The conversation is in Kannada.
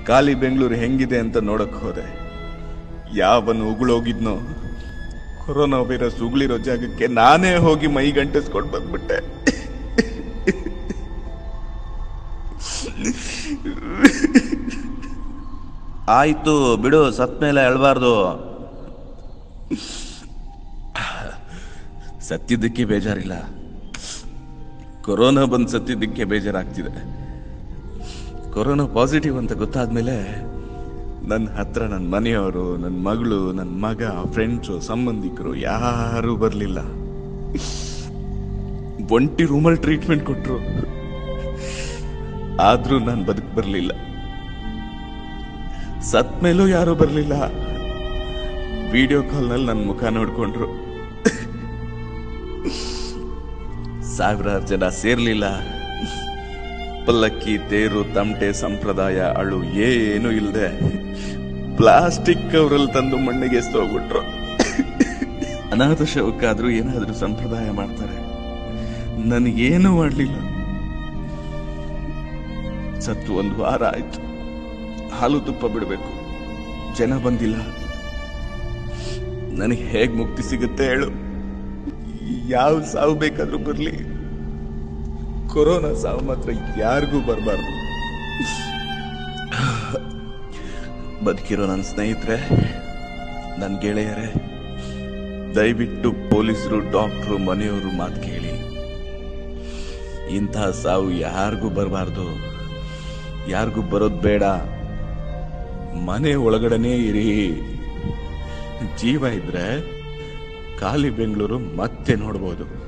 ಖಾಲಿ ಬೆಂಗಳೂರು ಹೆಂಗಿದೆ ಅಂತ ನೋಡಕ್ ಹೋದೆ ಯಾವನು ಉಗುಳೋಗಿದ್ನೋ ಕೊರೋನಾ ವೈರಸ್ ಉಗುಳಿರೋ ಜಾಗಕ್ಕೆ ನಾನೇ ಹೋಗಿ ಮೈ ಗಂಟಿಸ್ಕೊಂಡು ಬಂದ್ಬಿಟ್ಟೆ ಆಯ್ತು ಬಿಡು ಸತ್ ಮೇಲೆ ಅಳ್ಬಾರ್ದು ಸತ್ತಿದ್ದಕ್ಕೆ ಬೇಜಾರಿಲ್ಲ ಕೊರೋನಾ ಬಂದು ಸತ್ತಿದ್ದಕ್ಕೆ ಬೇಜಾರಾಗ್ತಿದೆ ಕೊರೋನಾ ಪಾಸಿಟಿವ್ ಅಂತ ಗೊತ್ತಾದ್ಮೇಲೆ ನನ್ನ ಹತ್ರ ನನ್ನ ಮನೆಯವರು ನನ್ನ ಮಗಳು ನನ್ನ ಮಗ ಫ್ರೆಂಡ್ಸು ಸಂಬಂಧಿಕರು ಯಾರೂ ಬರಲಿಲ್ಲ ಒಂಟಿ ರೂಮಲ್ಲಿ ಟ್ರೀಟ್ಮೆಂಟ್ ಕೊಟ್ಟರು ಆದ್ರೂ ನಾನು ಬದುಕ್ ಬರಲಿಲ್ಲ ಸತ್ ಮೇಲೂ ಯಾರೂ ಬರಲಿಲ್ಲ ವಿಡಿಯೋ ಕಾಲ್ನಲ್ಲಿ ನನ್ನ ಮುಖ ನೋಡ್ಕೊಂಡ್ರು ಸಾವಿರಾರು ಜನ ಸೇರ್ಲಿಲ್ಲ ಪಲ್ಲಕ್ಕಿ ತೇರು ತಮಟೆ ಸಂಪ್ರದಾಯ ಅಳು ಏನು ಇಲ್ಲದೆ ಪ್ಲಾಸ್ಟಿಕ್ ಕವರಲ್ಲಿ ತಂದು ಮಣ್ಣಿಗೆ ಎಸ್ತೋಗ್ಬಿಟ್ರು ಅನಾಥ ಶವಕ್ಕಾದ್ರೂ ಏನಾದ್ರೂ ಸಂಪ್ರದಾಯ ಮಾಡ್ತಾರೆ ನನಗೇನು ಮಾಡಲಿಲ್ಲ ಸತ್ತು ಒಂದು ವಾರ ಆಯ್ತು ಹಾಲು ತುಪ್ಪ ಬಿಡಬೇಕು ಜನ ಬಂದಿಲ್ಲ ನನಗೆ ಹೇಗ್ ಮುಕ್ತಿ ಸಿಗುತ್ತೆ ಹೇಳು ಯಾವ ಸಾವು ಬೇಕಾದ್ರೂ ಬರ್ಲಿ ಕೊರೋನಾ ಸಾವು ಮಾತ್ರ ಯಾರಿಗೂ ಬರಬಾರ್ದು ಬದುಕಿರೋ ನನ್ನ ಸ್ನೇಹಿತರೆ ನನ್ನ ಗೆಳೆಯರೇ ದಯವಿಟ್ಟು ಪೊಲೀಸರು ಡಾಕ್ಟ್ರು ಮನೆಯವರು ಮಾತು ಕೇಳಿ ಇಂತಹ ಸಾವು ಯಾರಿಗೂ ಬರಬಾರ್ದು ಯಾರಿಗೂ ಬರೋದು ಬೇಡ ಮನೆ ಒಳಗಡೆನೇ ಇರಿ ಜೀವ ಇದ್ರೆ ಖಾಲಿ ಬೆಂಗಳೂರು ಮತ್ತೆ ನೋಡ್ಬೋದು